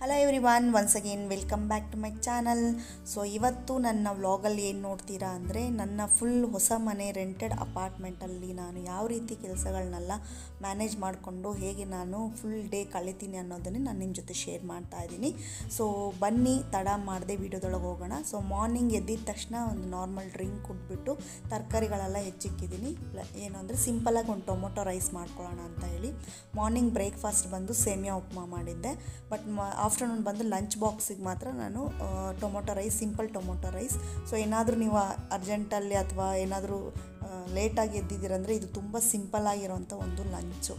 hello everyone once again welcome back to my channel so ಇವತ್ತು ನನ್ನ ವ್ಲಾಗಲ್ಲಿ ಏನು ನೋಡ್ತೀರಾ ಅಂದರೆ ನನ್ನ ಫುಲ್ ಹೊಸ ಮನೆ ರೆಂಟೆಡ್ ಅಪಾರ್ಟ್ಮೆಂಟಲ್ಲಿ ನಾನು ಯಾವ ರೀತಿ ಕೆಲಸಗಳನ್ನೆಲ್ಲ ಮ್ಯಾನೇಜ್ ಮಾಡಿಕೊಂಡು ಹೇಗೆ ನಾನು ಫುಲ್ ಡೇ ಕಳಿತೀನಿ ಅನ್ನೋದನ್ನೇ ನಾನು ನಿಮ್ಮ ಜೊತೆ ಶೇರ್ ಮಾಡ್ತಾ ಇದ್ದೀನಿ ಸೊ ಬನ್ನಿ ತಡ ಮಾಡದೆ ವಿಡಿಯೋದೊಳಗೆ ಹೋಗೋಣ ಸೊ ಮಾರ್ನಿಂಗ್ ಎದ್ದಿದ ತಕ್ಷಣ ಒಂದು ನಾರ್ಮಲ್ ಡ್ರಿಂಕ್ ಕುಟ್ಬಿಟ್ಟು ತರಕಾರಿಗಳೆಲ್ಲ ಹೆಚ್ಚಿಕ್ಕಿದ್ದೀನಿ ಪ್ಲ- ಏನು ಅಂದರೆ ಸಿಂಪಲಾಗಿ ಒಂದು ಟೊಮೊಟೊ ರೈಸ್ ಮಾಡ್ಕೊಳ್ಳೋಣ ಅಂತ ಹೇಳಿ ಮಾರ್ನಿಂಗ್ ಬ್ರೇಕ್ಫಾಸ್ಟ್ ಬಂದು ಸೇಮಿಯಾ ಉಪ್ಮಾ ಮಾಡಿದ್ದೆ ಬಟ್ ಆಫ್ಟರ್ನೂನ್ ಬಂದು ಲಂಚ್ ಬಾಕ್ಸಿಗೆ ಮಾತ್ರ ನಾನು ಆ, tomato rice simple tomato rice so ಏನಾದರೂ ನೀವು ಅರ್ಜೆಂಟಲ್ಲಿ ಅಥವಾ ಏನಾದರೂ ಲೇಟಾಗಿ ಎದ್ದಿದ್ದೀರಂದರೆ ಇದು ತುಂಬ ಸಿಂಪಲ್ ಆಗಿರೋಂಥ ಒಂದು ಲಂಚು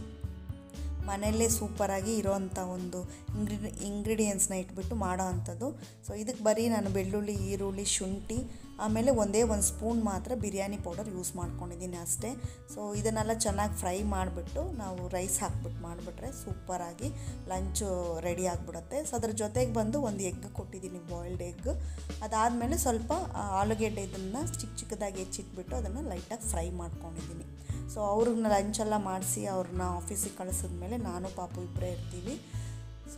ಮನೆಯಲ್ಲೇ ಸೂಪರಾಗಿ ಇರೋವಂಥ ಒಂದು ಇಂಗ್ರಿಡಿ ಇಂಗ್ರೀಡಿಯೆಂಟ್ಸ್ನ ಇಟ್ಬಿಟ್ಟು ಮಾಡೋ ಅಂಥದ್ದು ಸೊ ಇದಕ್ಕೆ ಬರೀ ನಾನು ಬೆಳ್ಳುಳ್ಳಿ ಈರುಳ್ಳಿ ಶುಂಠಿ ಆಮೇಲೆ ಒಂದೇ ಒಂದು ಸ್ಪೂನ್ ಮಾತ್ರ ಬಿರಿಯಾನಿ ಪೌಡರ್ ಯೂಸ್ ಮಾಡ್ಕೊಂಡಿದ್ದೀನಿ ಅಷ್ಟೇ ಸೊ ಇದನ್ನೆಲ್ಲ ಚೆನ್ನಾಗಿ ಫ್ರೈ ಮಾಡಿಬಿಟ್ಟು ನಾವು ರೈಸ್ ಹಾಕ್ಬಿಟ್ಟು ಮಾಡಿಬಿಟ್ರೆ ಸೂಪರಾಗಿ ಲಂಚು ರೆಡಿ ಆಗಿಬಿಡುತ್ತೆ ಸೊ ಅದ್ರ ಜೊತೆಗೆ ಬಂದು ಒಂದು ಎಗ್ ಕೊಟ್ಟಿದ್ದೀನಿ ಬಾಯ್ಲ್ಡ್ ಎಗ್ ಅದಾದಮೇಲೆ ಸ್ವಲ್ಪ ಆ, ಆಲೂಗೆಡ್ಡೆ ಇದನ್ನು ಚಿಕ್ಕ ಚಿಕ್ಕದಾಗಿ ಹೆಚ್ಚಿಟ್ಬಿಟ್ಟು ಅದನ್ನು ಲೈಟಾಗಿ ಫ್ರೈ ಮಾಡ್ಕೊಂಡಿದ್ದೀನಿ ಸೊ ಅವ್ರನ್ನ ಲಂಚೆಲ್ಲ ಮಾಡಿಸಿ ಅವ್ರನ್ನ ಆಫೀಸಿಗೆ ಕಳಿಸಿದ್ಮೇಲೆ ನಾನು ಪಾಪು ಇಬ್ಬರೇ ಇರ್ತೀವಿ ಸೊ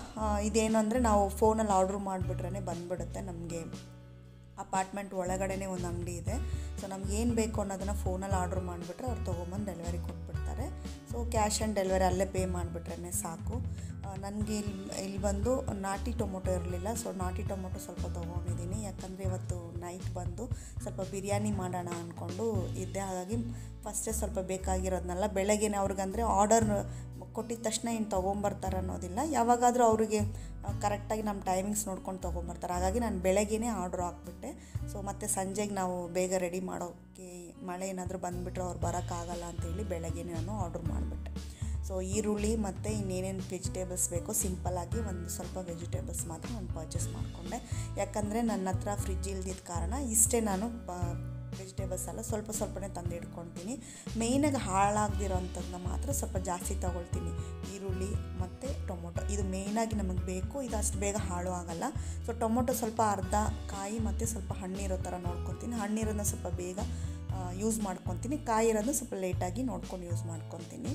ಇದೇನು ಅಂದರೆ ನಾವು ಫೋನಲ್ಲಿ ಆರ್ಡ್ರ್ ಮಾಡಿಬಿಟ್ರೆ ಬಂದುಬಿಡುತ್ತೆ ನಮಗೆ ಅಪಾರ್ಟ್ಮೆಂಟ್ ಒಳಗಡೆನೇ ಒಂದು ಅಂಗಡಿ ಇದೆ ಸೊ ನಮ್ಗೆ ಏನು ಬೇಕು ಅನ್ನೋದನ್ನು ಫೋನಲ್ಲಿ ಆರ್ಡ್ರ್ ಮಾಡಿಬಿಟ್ರೆ ಅವ್ರು ತೊಗೊಂಬಂದು ಡೆಲಿವರಿ ಕೊಟ್ಬಿಡ್ತಾರೆ ಸೊ ಕ್ಯಾಶ್ ಆ್ಯಂಡ್ ಡೆಲಿವರಿ ಅಲ್ಲೇ ಪೇ ಮಾಡಿಬಿಟ್ರೆ ಸಾಕು ನನಗೆ ಇಲ್ಲಿ ಇಲ್ಲಿ ಬಂದು ನಾಟಿ ಟೊಮೊಟೊ ಇರಲಿಲ್ಲ ಸೊ ನಾಟಿ ಟೊಮೊಟೊ ಸ್ವಲ್ಪ ತೊಗೊಂಡಿದ್ದೀನಿ ಯಾಕಂದರೆ ಇವತ್ತು ನೈಟ್ ಬಂದು ಸ್ವಲ್ಪ ಬಿರಿಯಾನಿ ಮಾಡೋಣ ಅಂದ್ಕೊಂಡು ಇದ್ದೆ ಹಾಗಾಗಿ ಫಸ್ಟೇ ಸ್ವಲ್ಪ ಬೇಕಾಗಿರೋದನ್ನೆಲ್ಲ ಬೆಳಗ್ಗೆನೇ ಅವ್ರಿಗಂದರೆ ಆರ್ಡರ್ ಕೊಟ್ಟಿದ ತಕ್ಷಣ ಏನು ತೊಗೊಂಬರ್ತಾರೆ ಅನ್ನೋದಿಲ್ಲ ಯಾವಾಗಾದರೂ ಅವರಿಗೆ ಕರೆಕ್ಟಾಗಿ ನಮ್ಮ ಟೈಮಿಂಗ್ಸ್ ನೋಡ್ಕೊಂಡು ತೊಗೊಂಬರ್ತಾರೆ ಹಾಗಾಗಿ ನಾನು ಬೆಳಗ್ಗೆನೇ ಆರ್ಡ್ರ್ ಹಾಕ್ಬಿಟ್ಟೆ ಸೊ ಮತ್ತು ಸಂಜೆಗೆ ನಾವು ಬೇಗ ರೆಡಿ ಮಾಡೋಕ್ಕೆ ಮಳೆ ಏನಾದರೂ ಬಂದುಬಿಟ್ರೆ ಅವ್ರು ಬರೋಕ್ಕಾಗಲ್ಲ ಅಂತೇಳಿ ಬೆಳಗ್ಗೆನೇ ನಾನು ಆರ್ಡ್ರ್ ಮಾಡಿಬಿಟ್ಟೆ ಸೊ ಈರುಳ್ಳಿ ಮತ್ತು ಇನ್ನೇನೇನು ವೆಜಿಟೇಬಲ್ಸ್ ಬೇಕೋ ಸಿಂಪಲ್ಲಾಗಿ ಒಂದು ಸ್ವಲ್ಪ ವೆಜಿಟೇಬಲ್ಸ್ ಮಾತ್ರ ನಾನು ಪರ್ಚೇಸ್ ಮಾಡಿಕೊಂಡೆ ಯಾಕಂದರೆ ನನ್ನ ಹತ್ರ ಫ್ರಿಜ್ ಇಲ್ದಿದ್ದ ಕಾರಣ ಇಷ್ಟೇ ನಾನು ವೆಜಿಟೇಬಲ್ಸ್ ಎಲ್ಲ ಸ್ವಲ್ಪ ಸ್ವಲ್ಪನೇ ತಂದು ಇಟ್ಕೊಳ್ತೀನಿ ಮೇಯ್ನಾಗಿ ಹಾಳಾಗದಿರೋಂಥದ್ದನ್ನ ಮಾತ್ರ ಸ್ವಲ್ಪ ಜಾಸ್ತಿ ತೊಗೊಳ್ತೀನಿ ಈರುಳ್ಳಿ ಮತ್ತು ಟೊಮೊಟೊ ಇದು ಮೇಯ್ನಾಗಿ ನಮಗೆ ಬೇಕು ಇದು ಅಷ್ಟು ಬೇಗ ಹಾಳು ಆಗಲ್ಲ ಸೊ ಟೊಮೊಟೊ ಸ್ವಲ್ಪ ಅರ್ಧ ಕಾಯಿ ಮತ್ತು ಸ್ವಲ್ಪ ಹಣ್ಣಿರೋ ಥರ ನೋಡ್ಕೊತೀನಿ ಹಣ್ಣಿರೋದನ್ನ ಸ್ವಲ್ಪ ಬೇಗ ಯೂಸ್ ಮಾಡ್ಕೊತೀನಿ ಕಾಯಿ ಇರೋದನ್ನ ಸ್ವಲ್ಪ ಲೇಟಾಗಿ ನೋಡ್ಕೊಂಡು ಯೂಸ್ ಮಾಡ್ಕೊತೀನಿ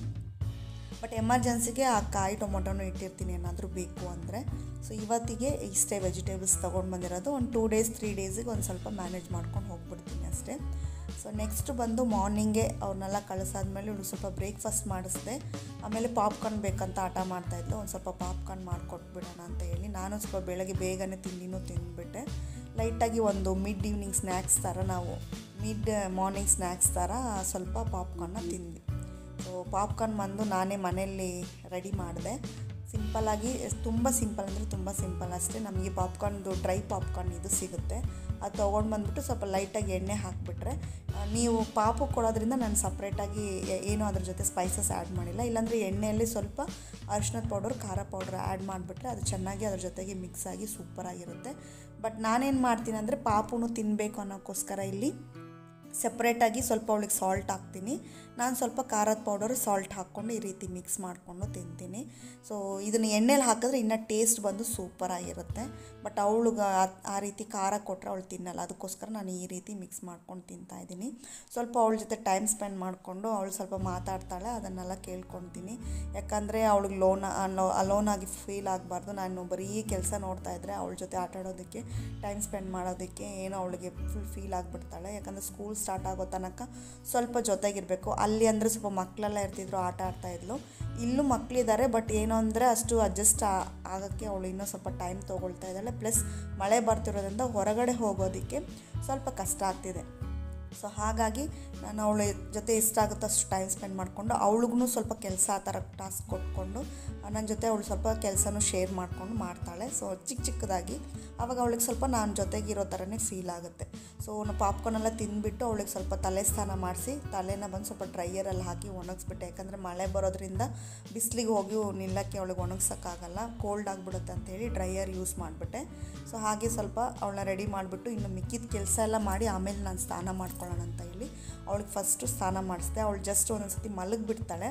ಬಟ್ ಎಮರ್ಜೆನ್ಸಿಗೆ ಆ ಕಾಯಿ ಟೊಮೊಟೊನೂ ಇಟ್ಟಿರ್ತೀನಿ ಏನಾದರೂ ಬೇಕು ಅಂದರೆ ಸೊ ಇವತ್ತಿಗೆ ಇಷ್ಟೇ ವೆಜಿಟೇಬಲ್ಸ್ ತೊಗೊಂಡು ಬಂದಿರೋದು ಒಂದು ಟೂ ಡೇಸ್ ತ್ರೀ ಡೇಸಿಗೆ ಒಂದು ಸ್ವಲ್ಪ ಮ್ಯಾನೇಜ್ ಮಾಡ್ಕೊಂಡು ಹೋಗ್ಬಿಡ್ತೀನಿ ಅಷ್ಟೇ ಸೊ ನೆಕ್ಸ್ಟ್ ಬಂದು ಮಾರ್ನಿಂಗೆ ಅವ್ರನ್ನೆಲ್ಲ ಕಳಿಸಾದ್ಮೇಲೆ ಇವಳು ಸ್ವಲ್ಪ ಬ್ರೇಕ್ಫಾಸ್ಟ್ ಮಾಡಿಸ್ದೆ ಆಮೇಲೆ ಪಾಪ್ಕಾರ್ನ್ ಬೇಕಂತ ಆಟ ಮಾಡ್ತಾಯಿದ್ಲು ಒಂದು ಸ್ವಲ್ಪ ಪಾಪ್ಕಾರ್ನ್ ಮಾಡಿಕೊಟ್ಬಿಡೋಣ ಅಂತ ಹೇಳಿ ನಾನು ಸ್ವಲ್ಪ ಬೆಳಗ್ಗೆ ಬೇಗನೆ ತಿಂಡಿನೂ ತಿಂದುಬಿಟ್ಟೆ ಲೈಟಾಗಿ ಒಂದು ಮಿಡ್ ಈವ್ನಿಂಗ್ ಸ್ನ್ಯಾಕ್ಸ್ ಥರ ನಾವು ಮಿಡ್ ಮಾರ್ನಿಂಗ್ ಸ್ನ್ಯಾಕ್ಸ್ ಥರ ಸ್ವಲ್ಪ ಪಾಪ್ಕಾರ್ನ್ನ ತಿಂದ್ವಿ ಸೊ ಪಾಪ್ಕಾರ್ನ್ ಬಂದು ನಾನೇ ಮನೆಯಲ್ಲಿ ರೆಡಿ ಮಾಡಿದೆ ಸಿಂಪಲ್ಲಾಗಿ ತುಂಬ ಸಿಂಪಲ್ ಅಂದರೆ ತುಂಬ ಸಿಂಪಲ್ ಅಷ್ಟೇ ನಮಗೆ ಪಾಪ್ಕಾರ್ನ್ದು ಡ್ರೈ ಪಾಪ್ಕಾರ್ನ್ ಇದು ಸಿಗುತ್ತೆ ಅದು ತೊಗೊಂಡು ಬಂದುಬಿಟ್ಟು ಸ್ವಲ್ಪ ಲೈಟಾಗಿ ಎಣ್ಣೆ ಹಾಕಿಬಿಟ್ರೆ ನೀವು ಪಾಪು ಕೊಡೋದ್ರಿಂದ ನಾನು ಸಪ್ರೇಟಾಗಿ ಏನೂ ಅದ್ರ ಜೊತೆ ಸ್ಪೈಸಸ್ ಆ್ಯಡ್ ಮಾಡಿಲ್ಲ ಇಲ್ಲಾಂದರೆ ಎಣ್ಣೆಯಲ್ಲಿ ಸ್ವಲ್ಪ ಅರಿಶಿನದ ಪೌಡರ್ ಖಾರ ಪೌಡರ್ ಆ್ಯಡ್ ಮಾಡಿಬಿಟ್ರೆ ಅದು ಚೆನ್ನಾಗಿ ಅದ್ರ ಜೊತೆಗೆ ಮಿಕ್ಸ್ ಆಗಿ ಸೂಪರಾಗಿರುತ್ತೆ ಬಟ್ ನಾನೇನು ಮಾಡ್ತೀನಿ ಅಂದರೆ ಪಾಪುನು ತಿನ್ನಬೇಕು ಅನ್ನೋಕ್ಕೋಸ್ಕರ ಇಲ್ಲಿ ಸಪ್ರೇಟಾಗಿ ಸ್ವಲ್ಪ ಅವಳಿಗೆ ಸಾಲ್ಟ್ ಹಾಕ್ತೀನಿ ನಾನು ಸ್ವಲ್ಪ ಖಾರದ ಪೌಡರ್ ಸಾಲ್ಟ್ ಹಾಕ್ಕೊಂಡು ಈ ರೀತಿ ಮಿಕ್ಸ್ ಮಾಡಿಕೊಂಡು ತಿಂತೀನಿ ಸೊ ಇದನ್ನು ಎಣ್ಣೆಲಿ ಹಾಕಿದ್ರೆ ಇನ್ನೂ ಟೇಸ್ಟ್ ಬಂದು ಸೂಪರಾಗಿರುತ್ತೆ ಬಟ್ ಅವಳಿಗೆ ಆ ರೀತಿ ಖಾರ ಕೊಟ್ಟರೆ ಅವಳು ತಿನ್ನಲ್ಲ ಅದಕ್ಕೋಸ್ಕರ ನಾನು ಈ ರೀತಿ ಮಿಕ್ಸ್ ಮಾಡ್ಕೊಂಡು ತಿಂತಾ ಇದ್ದೀನಿ ಸ್ವಲ್ಪ ಅವಳ ಜೊತೆ ಟೈಮ್ ಸ್ಪೆಂಡ್ ಮಾಡಿಕೊಂಡು ಅವಳು ಸ್ವಲ್ಪ ಮಾತಾಡ್ತಾಳೆ ಅದನ್ನೆಲ್ಲ ಕೇಳ್ಕೊತೀನಿ ಯಾಕಂದರೆ ಅವಳಿಗೆ ಲೋನ್ ಅಲೋನ್ ಆಗಿ ಫೀಲ್ ಆಗಬಾರ್ದು ನಾನು ಬರೀ ಕೆಲಸ ನೋಡ್ತಾ ಇದ್ದರೆ ಅವಳ ಜೊತೆ ಆಟ ಆಡೋದಕ್ಕೆ ಟೈಮ್ ಸ್ಪೆಂಡ್ ಮಾಡೋದಕ್ಕೆ ಏನೋ ಅವಳಿಗೆ ಫುಲ್ ಫೀಲ್ ಆಗಿಬಿಡ್ತಾಳೆ ಯಾಕಂದರೆ ಸ್ಕೂಲ್ ಸ್ಟಾರ್ಟ್ ಆಗೋ ತನಕ ಸ್ವಲ್ಪ ಜೊತೆಗಿರಬೇಕು ಅಲ್ಲಿ ಅಂದರೆ ಸ್ವಲ್ಪ ಮಕ್ಕಳೆಲ್ಲ ಇರ್ತಿದ್ರು ಆಟ ಆಡ್ತಾ ಇದ್ಲು ಇಲ್ಲೂ ಮಕ್ಕಳಿದ್ದಾರೆ ಬಟ್ ಏನು ಅಂದರೆ ಅಷ್ಟು ಅಡ್ಜಸ್ಟ್ ಆಗೋಕ್ಕೆ ಅವಳು ಇನ್ನೂ ಸ್ವಲ್ಪ ಟೈಮ್ ತೊಗೊಳ್ತಾ ಇದ್ದಾಳೆ ಪ್ಲಸ್ ಮಳೆ ಬರ್ತಿರೋದ್ರಿಂದ ಹೊರಗಡೆ ಹೋಗೋದಕ್ಕೆ ಸ್ವಲ್ಪ ಕಷ್ಟ ಆಗ್ತಿದೆ ಸೊ ಹಾಗಾಗಿ ನಾನು ಅವಳ ಜೊತೆ ಎಷ್ಟಾಗುತ್ತೋ ಅಷ್ಟು ಟೈಮ್ ಸ್ಪೆಂಡ್ ಮಾಡಿಕೊಂಡು ಅವಳಿಗೂ ಸ್ವಲ್ಪ ಕೆಲಸ ಆ ಥರ ಟಾಸ್ಕ್ ಕೊಟ್ಕೊಂಡು ನನ್ನ ಜೊತೆ ಅವಳು ಸ್ವಲ್ಪ ಕೆಲಸನೂ ಶೇರ್ ಮಾಡಿಕೊಂಡು ಮಾಡ್ತಾಳೆ ಸೊ ಚಿಕ್ಕ ಚಿಕ್ಕದಾಗಿ ಆವಾಗ ಅವಳಿಗೆ ಸ್ವಲ್ಪ ನಾನು ಜೊತೆಗಿರೋ ಥರನೇ ಫೀಲ್ ಆಗುತ್ತೆ ಸೊ ನಾನು ಪಾಪ್ಕಾರ್ನ್ ಎಲ್ಲ ತಿಂದುಬಿಟ್ಟು ಅವಳಿಗೆ ಸ್ವಲ್ಪ ತಲೆ ಸ್ನಾನ ಮಾಡಿಸಿ ತಲೆನ ಬಂದು ಸ್ವಲ್ಪ ಡ್ರೈಯರಲ್ಲಿ ಹಾಕಿ ಒಣಗಿಸ್ಬಿಟ್ಟೆ ಯಾಕಂದರೆ ಮಳೆ ಬರೋದ್ರಿಂದ ಬಿಸಿಲಿಗೆ ಹೋಗಿ ನಿಲ್ಲಕ್ಕೆ ಅವಳಿಗೆ ಒಣಗ್ಸೋಕ್ಕಾಗಲ್ಲ ಕೋಲ್ಡ್ ಆಗಿಬಿಡುತ್ತೆ ಅಂತೇಳಿ ಡ್ರೈಯರ್ ಯೂಸ್ ಮಾಡಿಬಿಟ್ಟೆ ಸೊ ಹಾಗೆ ಸ್ವಲ್ಪ ಅವಳನ್ನ ರೆಡಿ ಮಾಡಿಬಿಟ್ಟು ಇನ್ನು ಮಿಕ್ಕಿದ ಕೆಲಸ ಎಲ್ಲ ಮಾಡಿ ಆಮೇಲೆ ನಾನು ಸ್ನಾನ ಮಾಡ್ಕೊಳ್ಳೋಣ ಅಂತ ಹೇಳಿ ಅವಳಿಗೆ ಫಸ್ಟು ಸ್ನಾನ ಮಾಡಿಸ್ದೆ ಅವಳು ಜಸ್ಟ್ ಒಂದೊಂದು ಸತಿ ಮಲಗಿಬಿಡ್ತಾಳೆ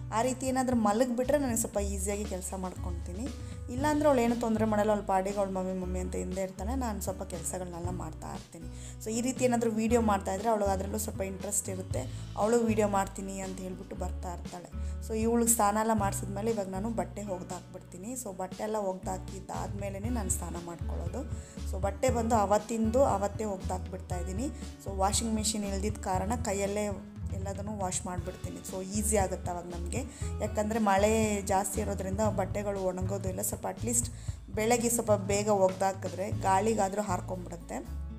ಆ ರೀತಿ ಏನಾದರೂ ಮಲಗಿಬಿಟ್ರೆ ನನಗೆ ಸ್ವಲ್ಪ ಈಸಿಯಾಗಿ ಕೆಲಸ ಮಾಡ್ಕೊತೀನಿ ಇಲ್ಲಾಂದ್ರೆ ಅವಳು ಏನು ತೊಂದರೆ ಮಾಡಲ್ಲ ಅವಳು ಪಾಡಿಗೆ ಅವಳು ಮಮ್ಮಿ ಮಮ್ಮಿ ಅಂತ ಹಿಂದೆ ಇರ್ತಾಳೆ ನಾನು ಸ್ವಲ್ಪ ಕೆಲಸಗಳನ್ನೆಲ್ಲ ಮಾಡ್ತಾ ಇರ್ತೀನಿ ಸೊ ಈ ರೀತಿ ಏನಾದರೂ ವೀಡಿಯೋ ಮಾಡ್ತಾಯಿದ್ರೆ ಅವಳು ಅದರಲ್ಲೂ ಸ್ವಲ್ಪ ಇಂಟ್ರೆಸ್ಟ್ ಇರುತ್ತೆ ಅವಳು ವೀಡಿಯೋ ಮಾಡ್ತೀನಿ ಅಂತ ಹೇಳ್ಬಿಟ್ಟು ಬರ್ತಾ ಇರ್ತಾಳೆ ಸೊ ಇವಳಿಗೆ ಸ್ನಾನ ಎಲ್ಲ ಮಾಡಿಸಿದ್ಮೇಲೆ ಇವಾಗ ನಾನು ಬಟ್ಟೆ ಒಗ್ದಾಕ್ಬಿಡ್ತೀನಿ ಸೊ ಬಟ್ಟೆ ಎಲ್ಲ ಒಗ್ದಾಕಿದ್ದಾದ್ಮೇಲೆ ನಾನು ಸ್ನಾನ ಮಾಡ್ಕೊಳ್ಳೋದು ಸೊ ಬಟ್ಟೆ ಬಂದು ಅವತ್ತಿಂದು ಅವತ್ತೇ ಒಗ್ದಾಕ್ಬಿಡ್ತಾ ಇದ್ದೀನಿ ಸೊ ವಾಷಿಂಗ್ ಮಿಷಿನ್ ಇಲ್ದಿದ್ದ ಕಾರಣ ಕೈಯಲ್ಲೇ ಎಲ್ಲದನ್ನು ವಾಶ್ ಮಾಡಿಬಿಡ್ತೀನಿ ಸೊ ಈಸಿ ಆಗುತ್ತೆ ಅವಾಗ ನಮಗೆ ಯಾಕಂದರೆ ಮಳೆ ಜಾಸ್ತಿ ಇರೋದ್ರಿಂದ ಬಟ್ಟೆಗಳು ಒಣಗೋದಿಲ್ಲ ಸ್ವಲ್ಪ ಅಟ್ಲೀಸ್ಟ್ ಬೆಳಗ್ಗೆ ಸ್ವಲ್ಪ ಬೇಗ ಒಗ್ದಾಕಿದ್ರೆ ಗಾಳಿಗಾದರೂ ಹಾರ್ಕೊಂಬಿಡುತ್ತೆ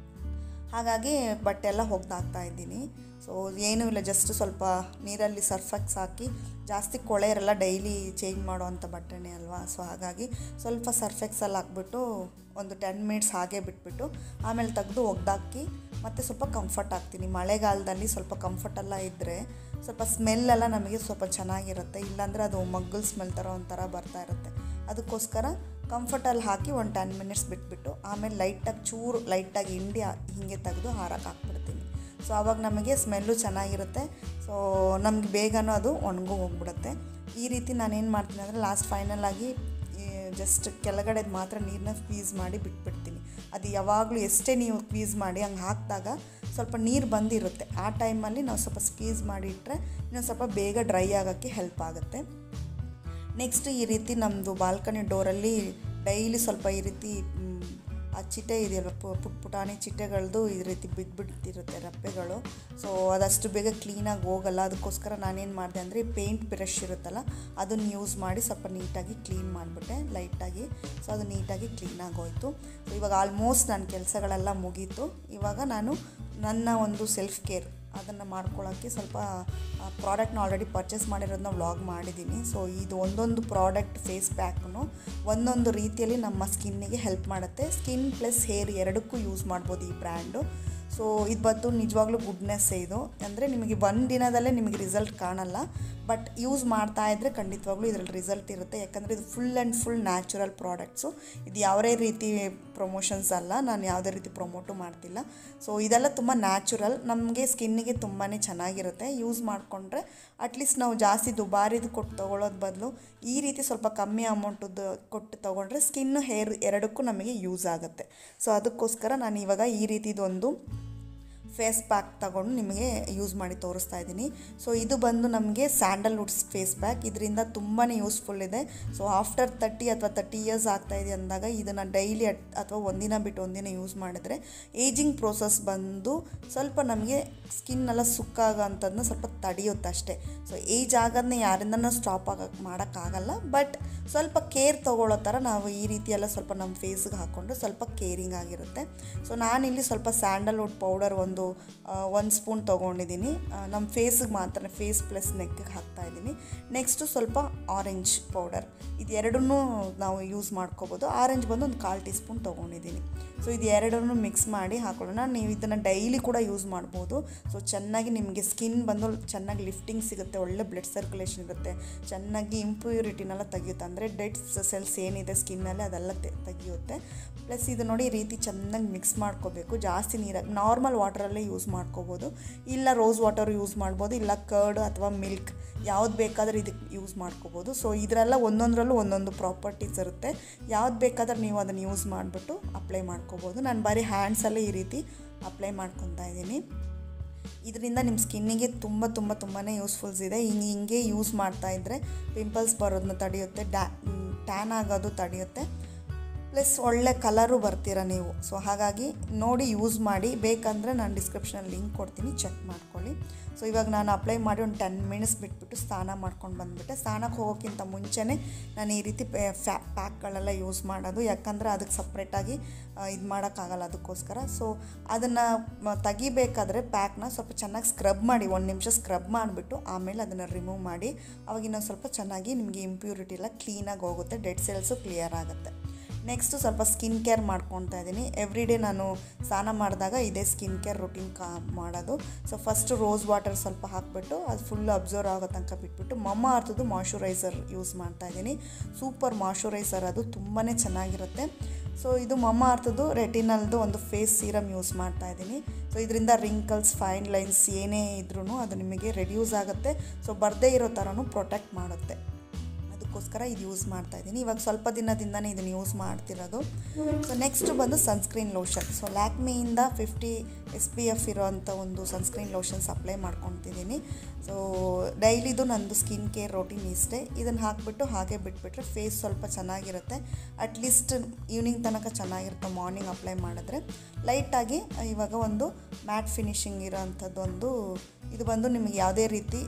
ಹಾಗಾಗಿ ಬಟ್ಟೆ ಎಲ್ಲ ಒಗ್ದಾಕ್ತಾ ಇದ್ದೀನಿ ಸೊ ಏನೂ ಇಲ್ಲ ಜಸ್ಟ್ ಸ್ವಲ್ಪ ನೀರಲ್ಲಿ ಸರ್ಫೆಕ್ಸ್ ಹಾಕಿ ಜಾಸ್ತಿ ಕೊಳೆ ಇರಲ್ಲ ಡೈಲಿ ಚೇಂಜ್ ಮಾಡೋವಂಥ ಬಟ್ಟೆನೇ ಅಲ್ವಾ ಸೊ ಹಾಗಾಗಿ ಸ್ವಲ್ಪ ಸರ್ಫೆಕ್ಸಲ್ಲಿ ಹಾಕ್ಬಿಟ್ಟು ಒಂದು ಟೆನ್ ಮಿನಿಟ್ಸ್ ಹಾಗೆ ಬಿಟ್ಬಿಟ್ಟು ಆಮೇಲೆ ತೆಗೆದು ಒಗ್ದಾಕಿ ಮತ್ತು ಸ್ವಲ್ಪ ಕಂಫರ್ಟ್ ಆಗ್ತೀನಿ ಮಳೆಗಾಲದಲ್ಲಿ ಸ್ವಲ್ಪ ಕಂಫರ್ಟೆಲ್ಲ ಇದ್ದರೆ ಸ್ವಲ್ಪ ಸ್ಮೆಲ್ಲೆಲ್ಲ ನಮಗೆ ಸ್ವಲ್ಪ ಚೆನ್ನಾಗಿರುತ್ತೆ ಇಲ್ಲಾಂದರೆ ಅದು ಮಗ್ಗಲ್ ಸ್ಮೆಲ್ ಥರ ಒಂಥರ ಬರ್ತಾ ಇರುತ್ತೆ ಅದಕ್ಕೋಸ್ಕರ ಕಂಫರ್ಟಲ್ಲಿ ಹಾಕಿ ಒಂದು ಟೆನ್ ಮಿನಿಟ್ಸ್ ಬಿಟ್ಬಿಟ್ಟು ಆಮೇಲೆ ಲೈಟಾಗಿ ಚೂರು ಲೈಟಾಗಿ ಹಿಂಡಿ ಹೀಗೆ ತೆಗೆದು ಹಾರಕ್ಕೆ ಹಾಕ್ಬಿಡ್ತೀನಿ ಸೊ ಆವಾಗ ನಮಗೆ ಸ್ಮೆಲ್ಲು ಚೆನ್ನಾಗಿರುತ್ತೆ ಸೊ ನಮ್ಗೆ ಬೇಗನೂ ಅದು ಒಣಗು ಹೋಗ್ಬಿಡುತ್ತೆ ಈ ರೀತಿ ನಾನೇನು ಮಾಡ್ತೀನಿ ಅಂದರೆ ಲಾಸ್ಟ್ ಫೈನಲ್ ಆಗಿ ಜಸ್ಟ್ ಕೆಳಗಡೆದು ಮಾತ್ರ ನೀರನ್ನ ಸ್ಕ್ವೀಸ್ ಮಾಡಿ ಬಿಟ್ಬಿಡ್ತೀನಿ ಅದು ಯಾವಾಗಲೂ ಎಷ್ಟೇ ನೀವು ಸ್ಕ್ವೀಸ್ ಮಾಡಿ ಹಂಗೆ ಹಾಕಿದಾಗ ಸ್ವಲ್ಪ ನೀರು ಬಂದಿರುತ್ತೆ ಆ ಟೈಮಲ್ಲಿ ನಾವು ಸ್ವಲ್ಪ ಸ್ಕ್ವೀಸ್ ಮಾಡಿ ಇಟ್ಟರೆ ಇನ್ನೊಂದು ಸ್ವಲ್ಪ ಬೇಗ ಡ್ರೈ ಆಗೋಕ್ಕೆ ಹೆಲ್ಪ್ ಆಗುತ್ತೆ ನೆಕ್ಸ್ಟ್ ಈ ರೀತಿ ನಮ್ಮದು ಬಾಲ್ಕನಿ ಡೋರಲ್ಲಿ ಡೈಲಿ ಸ್ವಲ್ಪ ಈ ರೀತಿ ಮ್, ಆ ಚಿಟ್ಟೆ ಇದೆಯಲ್ಲ ಪು- ಪುಟ್ ಪುಟಾಣಿ ಚಿಟ್ಟೆಗಳದ್ದು ಈ ರೀತಿ ಬಿದ್ದುಬಿಡ್ತಿರುತ್ತೆ ರಪ್ಪೆಗಳು ಸೊ ಅದಷ್ಟು ಬೇಗ ಕ್ಲೀನಾಗಿ ಹೋಗಲ್ಲ ಅದಕ್ಕೋಸ್ಕರ ನಾನೇನು ಮಾಡಿದೆ ಅಂದರೆ ಪೇಂಟ್ ಬ್ರಷ್ ಇರುತ್ತಲ್ಲ ಅದನ್ನು ಯೂಸ್ ಮಾಡಿ ಸ್ವಲ್ಪ ನೀಟಾಗಿ ಕ್ಲೀನ್ ಮಾಡಿಬಿಟ್ಟೆ ಲೈಟಾಗಿ ಸೊ ಅದು ನೀಟಾಗಿ ಕ್ಲೀನಾಗಿ ಹೋಯಿತು ಸೊ ಇವಾಗ ಆಲ್ಮೋಸ್ಟ್ ನನ್ನ ಕೆಲಸಗಳೆಲ್ಲ ಮುಗೀತು ಇವಾಗ ನಾನು ನನ್ನ ಒಂದು ಸೆಲ್ಫ್ ಕೇರ್ ಅದನ್ನು ಮಾಡ್ಕೊಳ್ಳೋಕ್ಕೆ ಸ್ವಲ್ಪ ಪ್ರಾಡಕ್ಟ್ನ ಆಲ್ರೆಡಿ ಪರ್ಚೇಸ್ ಮಾಡಿರೋದನ್ನ ವ್ಲಾಗ್ ಮಾಡಿದ್ದೀನಿ ಸೊ ಇದು ಒಂದೊಂದು ಪ್ರಾಡಕ್ಟ್ ಫೇಸ್ ಪ್ಯಾಕ್ನು ಒಂದೊಂದು ರೀತಿಯಲ್ಲಿ ನಮ್ಮ ಸ್ಕಿನ್ನಿಗೆ ಹೆಲ್ಪ್ ಮಾಡುತ್ತೆ ಸ್ಕಿನ್ ಪ್ಲಸ್ ಹೇರ್ ಎರಡಕ್ಕೂ ಯೂಸ್ ಮಾಡ್ಬೋದು ಈ ಬ್ರ್ಯಾಂಡು ಸೊ ಇದು ಬಂದು ನಿಜವಾಗ್ಲೂ ಗುಡ್ನೆಸ್ಸೇ ಇದು ಅಂದರೆ ನಿಮಗೆ ಒಂದು ದಿನದಲ್ಲೇ ನಿಮಗೆ ರಿಸಲ್ಟ್ ಕಾಣಲ್ಲ ಬಟ್ ಯೂಸ್ ಮಾಡ್ತಾ ಇದ್ದರೆ ಖಂಡಿತವಾಗ್ಲೂ ಇದರಲ್ಲಿ ರಿಸಲ್ಟ್ ಇರುತ್ತೆ ಯಾಕಂದರೆ ಇದು full and full natural products ಇದು ಯಾವುದೇ ರೀತಿ ಪ್ರಮೋಷನ್ಸ್ ಅಲ್ಲ ನಾನು ಯಾವುದೇ ರೀತಿ ಪ್ರಮೋಟು ಮಾಡ್ತಿಲ್ಲ ಸೊ ಇದೆಲ್ಲ ತುಂಬ ನ್ಯಾಚುರಲ್ ನಮಗೆ ಸ್ಕಿನ್ನಿಗೆ ತುಂಬಾ ಚೆನ್ನಾಗಿರುತ್ತೆ ಯೂಸ್ ಮಾಡಿಕೊಂಡ್ರೆ ಅಟ್ಲೀಸ್ಟ್ ನಾವು ಜಾಸ್ತಿ ದುಬಾರಿದು ಕೊಟ್ಟು ತೊಗೊಳ್ಳೋದು ಬದಲು ಈ ರೀತಿ ಸ್ವಲ್ಪ ಕಮ್ಮಿ ಅಮೌಂಟದ್ದು ಕೊಟ್ಟು ತೊಗೊಂಡ್ರೆ ಸ್ಕಿನ್ನು ಹೇರ್ ಎರಡಕ್ಕೂ ನಮಗೆ ಯೂಸ್ ಆಗುತ್ತೆ ಸೊ ಅದಕ್ಕೋಸ್ಕರ ನಾನು ಇವಾಗ ಈ ರೀತಿದೊಂದು ಫೇಸ್ ಪ್ಯಾಕ್ ತಗೊಂಡು ನಿಮಗೆ ಯೂಸ್ ಮಾಡಿ ತೋರಿಸ್ತಾ ಇದ್ದೀನಿ ಸೊ ಇದು ಬಂದು ನಮಗೆ ಸ್ಯಾಂಡಲ್ವುಡ್ಸ್ ಫೇಸ್ ಪ್ಯಾಕ್ ಇದರಿಂದ ತುಂಬಾ ಯೂಸ್ಫುಲ್ ಇದೆ ಸೊ ಆಫ್ಟರ್ ತರ್ಟಿ ಅಥವಾ ತರ್ಟಿ ಇಯರ್ಸ್ ಆಗ್ತಾ ಇದೆ ಅಂದಾಗ ಇದನ್ನು ಡೈಲಿ ಅಥವಾ ಒಂದಿನ ಬಿಟ್ಟು ಒಂದಿನ ಯೂಸ್ ಮಾಡಿದ್ರೆ ಏಜಿಂಗ್ ಪ್ರೋಸೆಸ್ ಬಂದು ಸ್ವಲ್ಪ ನಮಗೆ ಸ್ಕಿನ್ ಎಲ್ಲ ಸುಕ್ಕಾಗೋ ಅಂಥದ್ದನ್ನ ಸ್ವಲ್ಪ ತಡೆಯುತ್ತೆ ಅಷ್ಟೇ ಸೊ ಏಜ್ ಆಗೋದನ್ನ ಯಾರಿಂದನೂ ಸ್ಟಾಪ್ ಆಗಕ್ಕೆ ಮಾಡೋಕ್ಕಾಗಲ್ಲ ಬಟ್ ಸ್ವಲ್ಪ ಕೇರ್ ತೊಗೊಳ್ಳೋ ಥರ ನಾವು ಈ ರೀತಿ ಎಲ್ಲ ಸ್ವಲ್ಪ ನಮ್ಮ ಫೇಸ್ಗೆ ಹಾಕ್ಕೊಂಡು ಸ್ವಲ್ಪ ಕೇರಿಂಗ್ ಆಗಿರುತ್ತೆ ಸೊ ನಾನಿಲ್ಲಿ ಸ್ವಲ್ಪ ಸ್ಯಾಂಡಲ್ವುಡ್ ಪೌಡರ್ ಒಂದು ಒಂದು ಸ್ಪೂನ್ ತೊಗೊಂಡಿದ್ದೀನಿ ನಮ್ಮ ಫೇಸಿಗೆ ಮಾತ್ರ ಫೇಸ್ ಪ್ಲಸ್ ನೆಕ್ಗೆ ಹಾಕ್ತಾ ಇದ್ದೀನಿ ನೆಕ್ಸ್ಟು ಸ್ವಲ್ಪ ಆರೆಂಜ್ ಪೌಡರ್ ಇದು ಎರಡನ್ನೂ ನಾವು ಯೂಸ್ ಮಾಡ್ಕೋಬೋದು ಆರೆಂಜ್ ಬಂದು ಒಂದು ಕಾಲು ಟೀ ಸ್ಪೂನ್ ತೊಗೊಂಡಿದ್ದೀನಿ ಸೊ ಇದು ಎರಡನ್ನೂ ಮಿಕ್ಸ್ ಮಾಡಿ ಹಾಕೊಳ್ಳೋಣ ನೀವು ಇದನ್ನು ಡೈಲಿ ಕೂಡ ಯೂಸ್ ಮಾಡ್ಬೋದು ಸೊ ಚೆನ್ನಾಗಿ ನಿಮಗೆ ಸ್ಕಿನ್ ಬಂದು ಚೆನ್ನಾಗಿ ಲಿಫ್ಟಿಂಗ್ ಸಿಗುತ್ತೆ ಒಳ್ಳೆ ಬ್ಲಡ್ ಸರ್ಕ್ಯುಲೇಷನ್ ಇರುತ್ತೆ ಚೆನ್ನಾಗಿ ಇಂಪ್ಯೂರಿಟಿನೆಲ್ಲ ತೆಗೆಯುತ್ತೆ ಅಂದರೆ ಡೆಡ್ ಸೆಲ್ಸ್ ಏನಿದೆ ಸ್ಕಿನ್ನಲ್ಲಿ ಅದೆಲ್ಲ ತೆ- ತೆಗೆಯುತ್ತೆ ಪ್ಲಸ್ ಇದು ನೋಡಿ ಈ ರೀತಿ ಚೆನ್ನಾಗಿ ಮಿಕ್ಸ್ ಮಾಡ್ಕೋಬೇಕು ಜಾಸ್ತಿ ನೀರಾಗಿ ನಾರ್ಮಲ್ ವಾಟರಲ್ಲೇ ಯೂಸ್ ಮಾಡ್ಕೋಬೋದು ಇಲ್ಲ ರೋಸ್ ವಾಟರ್ ಯೂಸ್ ಮಾಡ್ಬೋದು ಇಲ್ಲ ಕರ್ಡ್ ಅಥವಾ ಮಿಲ್ಕ್ ಯಾವ್ದು ಬೇಕಾದ್ರೆ ಇದಕ್ಕೆ ಯೂಸ್ ಮಾಡ್ಕೋಬೋದು ಸೊ ಇದರೆಲ್ಲ ಒಂದೊಂದರಲ್ಲೂ ಒಂದೊಂದು ಪ್ರಾಪರ್ಟೀಸ್ ಇರುತ್ತೆ ಯಾವ್ದು ಬೇಕಾದ್ರೆ ನೀವು ಅದನ್ನು ಯೂಸ್ ಮಾಡಿಬಿಟ್ಟು ಅಪ್ಲೈ ಮಾಡ್ಕೋಬೋದು ನಾನು ಬರೀ ಹ್ಯಾಂಡ್ಸಲ್ಲೇ ಈ ರೀತಿ ಅಪ್ಲೈ ಮಾಡ್ಕೊತಾ ಇದ್ದೀನಿ ಇದರಿಂದ ನಿಮ್ಮ ಸ್ಕಿನ್ನಿಗೆ ತುಂಬ ತುಂಬ ತುಂಬಾ ಯೂಸ್ಫುಲ್ಸ್ ಇದೆ ಹಿಂಗೆ ಹಿಂಗೆ ಯೂಸ್ ಮಾಡ್ತಾ ಇದ್ದರೆ ಪಿಂಪಲ್ಸ್ ಬರೋದನ್ನ ತಡೆಯುತ್ತೆ ಡ್ಯಾ ಟ್ಯಾನ್ ಆಗೋದು ತಡೆಯುತ್ತೆ ಪ್ಲಸ್ ಒಳ್ಳೆ ಕಲರು ಬರ್ತೀರ ನೀವು ಸೊ ಹಾಗಾಗಿ ನೋಡಿ ಯೂಸ್ ಮಾಡಿ ಬೇಕಂದರೆ ನಾನು ಡಿಸ್ಕ್ರಿಪ್ಷನಲ್ಲಿ ಲಿಂಕ್ ಕೊಡ್ತೀನಿ ಚೆಕ್ ಮಾಡ್ಕೊಳ್ಳಿ ಸೊ ಇವಾಗ ನಾನು ಅಪ್ಲೈ ಮಾಡಿ ಒಂದು ಟೆನ್ ಮಿನಿಟ್ಸ್ ಬಿಟ್ಬಿಟ್ಟು ಸ್ನಾನ ಮಾಡ್ಕೊಂಡು ಬಂದುಬಿಟ್ಟೆ ಸ್ನಾನಕ್ಕೆ ಹೋಗೋಕ್ಕಿಂತ ಮುಂಚೆನೇ ನಾನು ಈ ರೀತಿ ಫ್ಯಾ ಪ್ಯಾಕ್ಗಳೆಲ್ಲ ಯೂಸ್ ಮಾಡೋದು ಯಾಕಂದರೆ ಅದಕ್ಕೆ ಸಪ್ರೇಟಾಗಿ ಇದು ಮಾಡೋಕ್ಕಾಗಲ್ಲ ಅದಕ್ಕೋಸ್ಕರ ಸೊ ಅದನ್ನು ತೆಗಿಬೇಕಾದ್ರೆ ಪ್ಯಾಕ್ನ ಸ್ವಲ್ಪ ಚೆನ್ನಾಗಿ ಸ್ಕ್ರಬ್ ಮಾಡಿ ಒಂದು ನಿಮಿಷ ಸ್ಕ್ರಬ್ ಮಾಡಿಬಿಟ್ಟು ಆಮೇಲೆ ಅದನ್ನು ರಿಮೂವ್ ಮಾಡಿ ಅವಾಗ ಇನ್ನೊಂದು ಸ್ವಲ್ಪ ಚೆನ್ನಾಗಿ ನಿಮಗೆ ಇಂಪ್ಯೂರಿಟಿ ಎಲ್ಲ ಕ್ಲೀನಾಗಿ ಹೋಗುತ್ತೆ ಡೆಡ್ ಸೆಲ್ಸು ಕ್ಲಿಯರ್ ಆಗುತ್ತೆ ನೆಕ್ಸ್ಟು ಸ್ವಲ್ಪ ಸ್ಕಿನ್ ಕೇರ್ ಮಾಡ್ಕೊತಾ ಇದ್ದೀನಿ ಎವ್ರಿ ಡೇ ನಾನು ಸ್ನಾನ ಮಾಡಿದಾಗ ಇದೇ ಸ್ಕಿನ್ ಕೇರ್ ರುಟೀನ್ ಕಾ ಮಾಡೋದು ಸೊ ಫಸ್ಟು ರೋಸ್ ವಾಟರ್ ಸ್ವಲ್ಪ ಹಾಕಿಬಿಟ್ಟು ಅದು ಫುಲ್ ಅಬ್ಸರ್ವ್ ಆಗೋ ತನಕ ಬಿಟ್ಬಿಟ್ಟು ಮಮ್ಮ ಅರ್ಥದ್ದು ಮಾಯ್ಶ್ಚರೈಸರ್ ಯೂಸ್ ಮಾಡ್ತಾ ಇದ್ದೀನಿ ಸೂಪರ್ ಮಾಯ್ಶ್ಚರೈಸರ್ ಅದು ತುಂಬಾ ಚೆನ್ನಾಗಿರುತ್ತೆ ಸೊ ಇದು ಮಮ್ಮ ಅರ್ಥದ್ದು ರೆಟಿನಲ್ದು ಒಂದು ಫೇಸ್ ಸೀರಮ್ ಯೂಸ್ ಮಾಡ್ತಾ ಇದ್ದೀನಿ ಸೊ ಇದರಿಂದ ರಿಂಕಲ್ಸ್ ಫೈನ್ ಲೈನ್ಸ್ ಏನೇ ಇದ್ರೂ ಅದು ನಿಮಗೆ ರೆಡ್ಯೂಸ್ ಆಗುತ್ತೆ ಸೊ ಬರದೇ ಇರೋ ಥರನೂ ಪ್ರೊಟೆಕ್ಟ್ ಮಾಡುತ್ತೆ ಅದಕ್ಕೋಸ್ಕರ ಇದು ಯೂಸ್ ಮಾಡ್ತಾ ಇದ್ದೀನಿ ಇವಾಗ ಸ್ವಲ್ಪ ದಿನದಿಂದನೇ ಇದನ್ನು ಯೂಸ್ ಮಾಡ್ತಿರೋದು ಸೊ ನೆಕ್ಸ್ಟ್ ಬಂದು ಸನ್ಸ್ಕ್ರೀನ್ ಲೋಷನ್ ಸೊ ಲ್ಯಾಕ್ಮಿಯಿಂದ ಫಿಫ್ಟಿ ಎಸ್ ಪಿ ಎಫ್ ಇರೋವಂಥ ಒಂದು ಸನ್ಸ್ಕ್ರೀನ್ ಲೋಷನ್ಸ್ ಅಪ್ಲೈ ಮಾಡ್ಕೊತಿದ್ದೀನಿ ಸೊ ಡೈಲಿದು ನಂದು ಸ್ಕಿನ್ ಕೇರ್ ರೋಟೀನ್ ಇಷ್ಟೇ ಇದನ್ನು ಹಾಕಿಬಿಟ್ಟು ಹಾಗೆ ಬಿಟ್ಬಿಟ್ರೆ ಫೇಸ್ ಸ್ವಲ್ಪ ಚೆನ್ನಾಗಿರುತ್ತೆ ಅಟ್ಲೀಸ್ಟ್ ಈವ್ನಿಂಗ್ ತನಕ ಚೆನ್ನಾಗಿರುತ್ತೆ ಮಾರ್ನಿಂಗ್ ಅಪ್ಲೈ ಮಾಡಿದ್ರೆ ಲೈಟಾಗಿ ಇವಾಗ ಒಂದು ಮ್ಯಾಟ್ ಫಿನಿಶಿಂಗ್ ಇರೋವಂಥದ್ದು ಒಂದು ಇದು ಬಂದು ನಿಮಗೆ ಯಾವುದೇ ರೀತಿ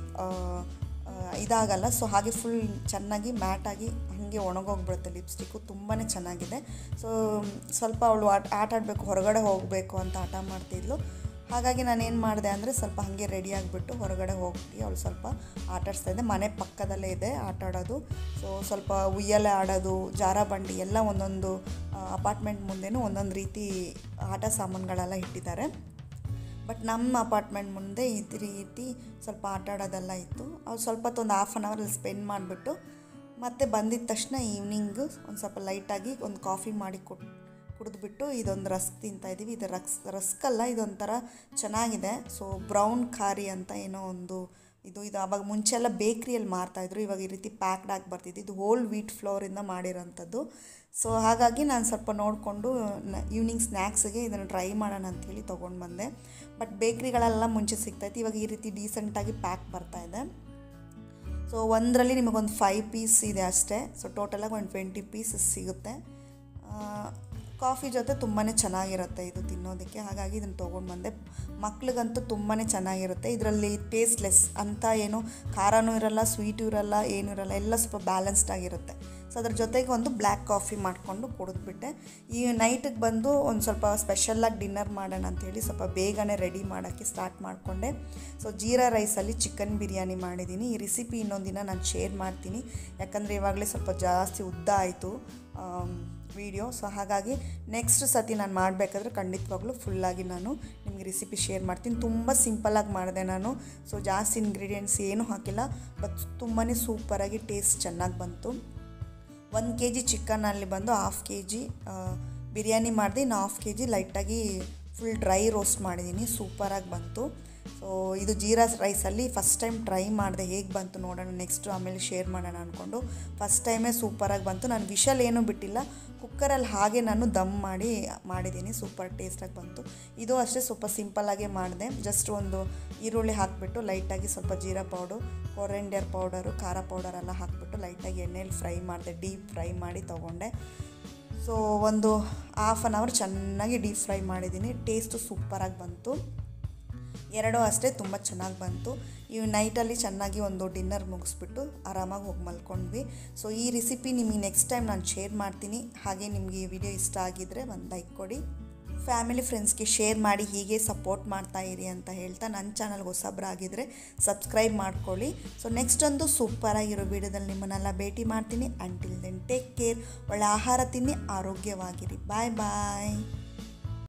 ಇದಾಗಲ್ಲ ಸೊ ಹಾಗೆ ಫುಲ್ ಚೆನ್ನಾಗಿ ಮ್ಯಾಟಾಗಿ ಹಾಗೆ ಒಣಗೋಗ್ಬಿಡುತ್ತೆ ಲಿಪ್ಸ್ಟಿಕ್ಕು ತುಂಬಾ ಚೆನ್ನಾಗಿದೆ ಸೊ ಸ್ವಲ್ಪ ಅವಳು ಆಟ ಆಟ ಆಡಬೇಕು ಹೊರಗಡೆ ಹೋಗಬೇಕು ಅಂತ ಆಟ ಮಾಡ್ತಿದ್ಲು ಹಾಗಾಗಿ ನಾನು ಏನು ಮಾಡಿದೆ ಅಂದರೆ ಸ್ವಲ್ಪ ಹಾಗೆ ರೆಡಿ ಆಗಿಬಿಟ್ಟು ಹೊರಗಡೆ ಹೋಗಿ ಅವಳು ಸ್ವಲ್ಪ ಆಟ ಆಡಿಸ್ತಾ ಇದ್ದೆ ಮನೆ ಪಕ್ಕದಲ್ಲೇ ಇದೆ ಆಟ ಆಡೋದು ಸೊ ಸ್ವಲ್ಪ ಉಯ್ಯಲೆ ಆಡೋದು ಜಾರ ಬಂಡಿ ಎಲ್ಲ ಒಂದೊಂದು ಅಪಾರ್ಟ್ಮೆಂಟ್ ಮುಂದೆನೂ ಒಂದೊಂದು ರೀತಿ ಆಟ ಸಾಮಾನುಗಳೆಲ್ಲ ಇಟ್ಟಿದ್ದಾರೆ ಬಟ್ ನಮ್ಮ ಅಪಾರ್ಟ್ಮೆಂಟ್ ಮುಂದೆ ಇದೇ ರೀತಿ ಸ್ವಲ್ಪ ಆಟ ಆಡೋದೆಲ್ಲ ಇತ್ತು ಅವ್ರು ಸ್ವಲ್ಪ ಹೊತ್ತು ಒಂದು ಹಾಫ್ ಆನ್ ಅವರಲ್ಲಿ ಸ್ಪೆಂಡ್ ಮಾಡಿಬಿಟ್ಟು ಮತ್ತೆ ಬಂದಿದ್ದ ತಕ್ಷಣ ಈವ್ನಿಂಗು ಒಂದು ಸ್ವಲ್ಪ ಲೈಟಾಗಿ ಒಂದು ಕಾಫಿ ಮಾಡಿ ಕೊಟ್ಟು ಕುಡಿದ್ಬಿಟ್ಟು ಇದೊಂದು ರಸ್ಕ್ ತಿಂತಾಯಿದ್ದೀವಿ ಇದು ರಕ್ಸ್ ರಸ್ಕ್ ಅಲ್ಲ ಇದೊಂಥರ ಚೆನ್ನಾಗಿದೆ ಸೊ ಬ್ರೌನ್ ಖಾರಿ ಅಂತ ಏನೋ ಒಂದು ಇದು ಇದು ಆವಾಗ ಮುಂಚೆ ಎಲ್ಲ ಬೇಕ್ರಿಯಲ್ಲಿ ಮಾರ್ತಾಯಿದ್ರು ಇವಾಗ ಈ ರೀತಿ ಪ್ಯಾಕ್ಡ್ ಆಗಿ ಬರ್ತಿದ್ದು ಇದು ಹೋಲ್ ವೀಟ್ ಫ್ಲೋರಿಂದ ಮಾಡಿರೋಂಥದ್ದು ಸೊ ಹಾಗಾಗಿ ನಾನು ಸ್ವಲ್ಪ ನೋಡಿಕೊಂಡು ಈವ್ನಿಂಗ್ ಸ್ನ್ಯಾಕ್ಸಿಗೆ ಇದನ್ನು ಟ್ರೈ ಮಾಡೋಣ ಅಂಥೇಳಿ ತೊಗೊಂಡು ಬಂದೆ ಬಟ್ ಬೇಕ್ರಿಗಳೆಲ್ಲ ಮುಂಚೆ ಸಿಗ್ತಾಯಿತ್ತು ಇವಾಗ ಈ ರೀತಿ ಡೀಸೆಂಟಾಗಿ ಪ್ಯಾಕ್ ಬರ್ತಾಯಿದೆ ಸೊ ಒಂದರಲ್ಲಿ ನಿಮಗೊಂದು ಫೈವ್ ಪೀಸ್ ಇದೆ ಅಷ್ಟೇ ಸೊ ಟೋಟಲಾಗಿ ಒಂದು ಟ್ವೆಂಟಿ ಪೀಸಸ್ ಸಿಗುತ್ತೆ ಕಾಫಿ ಜೊತೆ ತುಂಬಾ ಚೆನ್ನಾಗಿರುತ್ತೆ ಇದು ತಿನ್ನೋದಕ್ಕೆ ಹಾಗಾಗಿ ಇದನ್ನು ತೊಗೊಂಡು ಬಂದೆ ಮಕ್ಳಿಗಂತೂ ತುಂಬಾ ಚೆನ್ನಾಗಿರುತ್ತೆ ಇದರಲ್ಲಿ ಟೇಸ್ಟ್ಲೆಸ್ ಅಂತ ಏನು ಖಾರನೂ ಇರಲ್ಲ ಸ್ವೀಟು ಇರಲ್ಲ ಏನೂ ಇರಲ್ಲ ಎಲ್ಲ ಸ್ವಲ್ಪ ಬ್ಯಾಲೆನ್ಸ್ಡ್ ಆಗಿರುತ್ತೆ ಸೊ ಅದ್ರ ಜೊತೆಗೆ ಒಂದು ಬ್ಲ್ಯಾಕ್ ಕಾಫಿ ಮಾಡಿಕೊಂಡು ಕುಡಿದ್ಬಿಟ್ಟೆ ಈ ನೈಟಿಗೆ ಬಂದು ಒಂದು ಸ್ವಲ್ಪ ಸ್ಪೆಷಲಾಗಿ ಡಿನ್ನರ್ ಮಾಡೋಣ ಅಂಥೇಳಿ ಸ್ವಲ್ಪ ಬೇಗನೆ ರೆಡಿ ಮಾಡೋಕ್ಕೆ ಸ್ಟಾರ್ಟ್ ಮಾಡಿಕೊಂಡೆ ಸೊ ಜೀರಾ ರೈಸಲ್ಲಿ ಚಿಕನ್ ಬಿರಿಯಾನಿ ಮಾಡಿದ್ದೀನಿ ಈ ರೆಸಿಪಿ ಇನ್ನೊಂದು ದಿನ ನಾನು ಶೇರ್ ಮಾಡ್ತೀನಿ ಯಾಕಂದರೆ ಇವಾಗಲೇ ಸ್ವಲ್ಪ ಜಾಸ್ತಿ ಉದ್ದ ಆಯಿತು ವಿಡಿಯೋ ಸೊ ಹಾಗಾಗಿ ನೆಕ್ಸ್ಟ್ ಸತಿ ನಾನು ಮಾಡಬೇಕಾದ್ರೆ ಖಂಡಿತವಾಗ್ಲೂ ಫುಲ್ಲಾಗಿ ನಾನು ನಿಮಗೆ ರೆಸಿಪಿ ಶೇರ್ ಮಾಡ್ತೀನಿ ತುಂಬ ಸಿಂಪಲ್ಲಾಗಿ ಮಾಡಿದೆ ನಾನು ಸೊ ಜಾಸ್ತಿ ಇಂಗ್ರೀಡಿಯೆಂಟ್ಸ್ ಏನೂ ಹಾಕಿಲ್ಲ ಬಟ್ ತುಂಬಾ ಸೂಪರಾಗಿ ಟೇಸ್ಟ್ ಚೆನ್ನಾಗಿ ಬಂತು ಒಂದು ಕೆ ಜಿ ಚಿಕನಲ್ಲಿ ಬಂದು ಹಾಫ್ ಕೆ ಜಿ ಬಿರಿಯಾನಿ ಮಾಡಿದೆ ಇನ್ನು ಹಾಫ್ ಕೆ ಜಿ ಲೈಟಾಗಿ ಫುಲ್ ಡ್ರೈ ರೋಸ್ಟ್ ಮಾಡಿದ್ದೀನಿ ಸೂಪರಾಗಿ ಬಂತು ಸೊ ಇದು ಜೀರಾ ರೈಸಲ್ಲಿ ಫಸ್ಟ್ ಟೈಮ್ ಟ್ರೈ ಮಾಡಿದೆ ಹೇಗೆ ಬಂತು ನೋಡೋಣ ನೆಕ್ಸ್ಟು ಆಮೇಲೆ ಶೇರ್ ಮಾಡೋಣ ಅಂದ್ಕೊಂಡು ಫಸ್ಟ್ ಟೈಮೇ ಸೂಪರಾಗಿ ಬಂತು ನಾನು ವಿಷಲ್ ಏನೂ ಬಿಟ್ಟಿಲ್ಲ ಕುಕ್ಕರಲ್ಲಿ ಹಾಗೆ ನಾನು ದಮ್ ಮಾಡಿ ಮಾಡಿದ್ದೀನಿ ಸೂಪರ್ ಟೇಸ್ಟಾಗಿ ಬಂತು ಇದು ಅಷ್ಟೇ ಸ್ವಲ್ಪ ಸಿಂಪಲ್ಲಾಗೆ ಮಾಡಿದೆ ಜಸ್ಟ್ ಒಂದು ಈರುಳ್ಳಿ ಹಾಕಿಬಿಟ್ಟು ಲೈಟಾಗಿ ಸ್ವಲ್ಪ ಜೀರಾ ಪೌಡು ಕೊರೆಂಡರ್ ಪೌಡರು ಖಾರ ಪೌಡರ್ ಎಲ್ಲ ಹಾಕಿಬಿಟ್ಟು ಲೈಟಾಗಿ ಎಣ್ಣೆಲಿ ಫ್ರೈ ಮಾಡಿದೆ ಡೀಪ್ ಫ್ರೈ ಮಾಡಿ ತೊಗೊಂಡೆ ಸೊ ಒಂದು ಹಾಫ್ ಆನ್ ಅವರ್ ಚೆನ್ನಾಗಿ ಡೀಪ್ ಫ್ರೈ ಮಾಡಿದ್ದೀನಿ ಟೇಸ್ಟು ಸೂಪರಾಗಿ ಬಂತು ಎರಡೂ ಅಷ್ಟೇ ತುಂಬ ಚೆನ್ನಾಗಿ ಬಂತು ಇವು ನೈಟಲ್ಲಿ ಚೆನ್ನಾಗಿ ಒಂದು ಡಿನ್ನರ್ ಮುಗಿಸ್ಬಿಟ್ಟು ಆರಾಮಾಗಿ ಹೋಗಿ ಮಲ್ಕೊಂಡ್ವಿ ಸೊ ಈ ರೆಸಿಪಿ ನಿಮಗೆ ನೆಕ್ಸ್ಟ್ ಟೈಮ್ ನಾನು ಶೇರ್ ಮಾಡ್ತೀನಿ ಹಾಗೆ ನಿಮಗೆ ಈ ವಿಡಿಯೋ ಇಷ್ಟ ಆಗಿದ್ದರೆ ಒಂದು ಲೈಕ್ ಕೊಡಿ ಫ್ಯಾಮಿಲಿ ಫ್ರೆಂಡ್ಸ್ಗೆ ಶೇರ್ ಮಾಡಿ ಹೀಗೆ ಸಪೋರ್ಟ್ ಮಾಡ್ತಾ ಇರಿ ಅಂತ ಹೇಳ್ತಾ ನನ್ನ ಚಾನಲ್ಗೆ ಹೊಸಬ್ರಾಗಿದ್ದರೆ ಸಬ್ಸ್ಕ್ರೈಬ್ ಮಾಡ್ಕೊಳ್ಳಿ ಸೊ ನೆಕ್ಸ್ಟ್ ಒಂದು ಸೂಪರಾಗಿರೋ ವಿಡಿಯೋದಲ್ಲಿ ನಿಮ್ಮನ್ನೆಲ್ಲ ಭೇಟಿ ಮಾಡ್ತೀನಿ ಅಂಟಿಲ್ ದೆನ್ ಟೇಕ್ ಕೇರ್ ಒಳ್ಳೆ ಆಹಾರ ತಿನ್ನಿ ಆರೋಗ್ಯವಾಗಿರಿ ಬಾಯ್ ಬಾಯ್